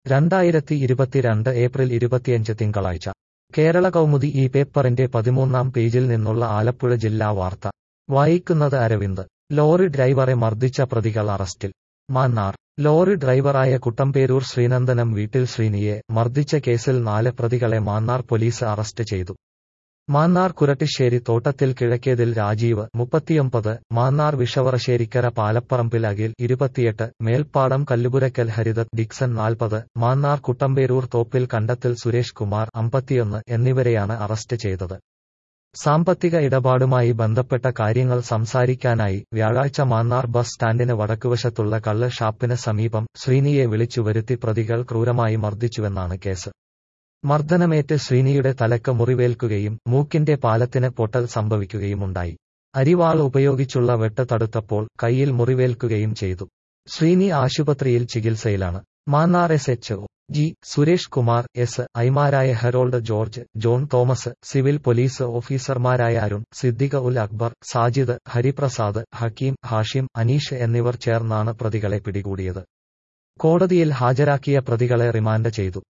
രണ്ടായിരത്തി ഇരുപത്തിരണ്ട് ഏപ്രിൽ ഇരുപത്തിയഞ്ച് തിങ്കളാഴ്ച കേരള കൗമുദി ഈ പേപ്പറിന്റെ പതിമൂന്നാം പേജിൽ നിന്നുള്ള ആലപ്പുഴ ജില്ലാ വാർത്ത വായിക്കുന്നത് അരവിന്ദ് ലോറി ഡ്രൈവറെ മർദ്ദിച്ച പ്രതികൾ അറസ്റ്റിൽ മാന്നാർ ലോറി ഡ്രൈവറായ കുട്ടമ്പേരൂർ ശ്രീനന്ദനം വീട്ടിൽ ശ്രീനിയെ മർദ്ദിച്ച കേസിൽ നാല് പ്രതികളെ മാന്നാർ പോലീസ് അറസ്റ്റ് ചെയ്തു മാന്നാർ കുരട്ടിശ്ശേരി തോട്ടത്തിൽ കിഴക്കേതിൽ രാജീവ് മുപ്പത്തിയൊമ്പത് മാന്നാർ വിഷവറശ്ശേരിക്കര പാലപ്പറമ്പിൽ അഖിൽ ഇരുപത്തിയെട്ട് മേൽപ്പാടം കല്ലുപുരക്കൽ ഹരിതത് ഡിക്സൺ നാൽപ്പത് മാന്നാർ കുട്ടമ്പേരൂർ തോപ്പിൽ കണ്ടത്തിൽ സുരേഷ് കുമാർ അമ്പത്തിയൊന്ന് എന്നിവരെയാണ് അറസ്റ്റ് ചെയ്തത് സാമ്പത്തിക ഇടപാടുമായി ബന്ധപ്പെട്ട കാര്യങ്ങൾ സംസാരിക്കാനായി വ്യാഴാഴ്ച മാന്നാർ ബസ് സ്റ്റാൻഡിന് വടക്കുവശത്തുള്ള കള്ള് ഷാപ്പിന് സമീപം ശ്രീനിയെ വിളിച്ചുവരുത്തി പ്രതികൾ ക്രൂരമായി മർദ്ദിച്ചുവെന്നാണ് കേസ് മർദ്ദനമേറ്റ് ശ്രീനിയുടെ തലക്ക് മുറിവേൽക്കുകയും മൂക്കിന്റെ പാലത്തിന് പൊട്ടൽ സംഭവിക്കുകയുമുണ്ടായി അരിവാൾ ഉപയോഗിച്ചുള്ള വെട്ട് തടുത്തപ്പോൾ കൈയിൽ മുറിവേൽക്കുകയും ചെയ്തു ശ്രീനി ആശുപത്രിയിൽ ചികിത്സയിലാണ് Mannar S H O G Suresh Kumar S ഐമാരായ Harold George John Thomas civil police ഓഫീസർമാരായ അരുൺ സിദ്ദിഖ ഉൽ അക്ബർ സാജിദ് ഹരിപ്രസാദ് ഹക്കീം ഹാഷിം അനീഷ് എന്നിവർ ചേർന്നാണ് പ്രതികളെ പിടികൂടിയത് കോടതിയിൽ ഹാജരാക്കിയ പ്രതികളെ റിമാൻഡ് ചെയ്തു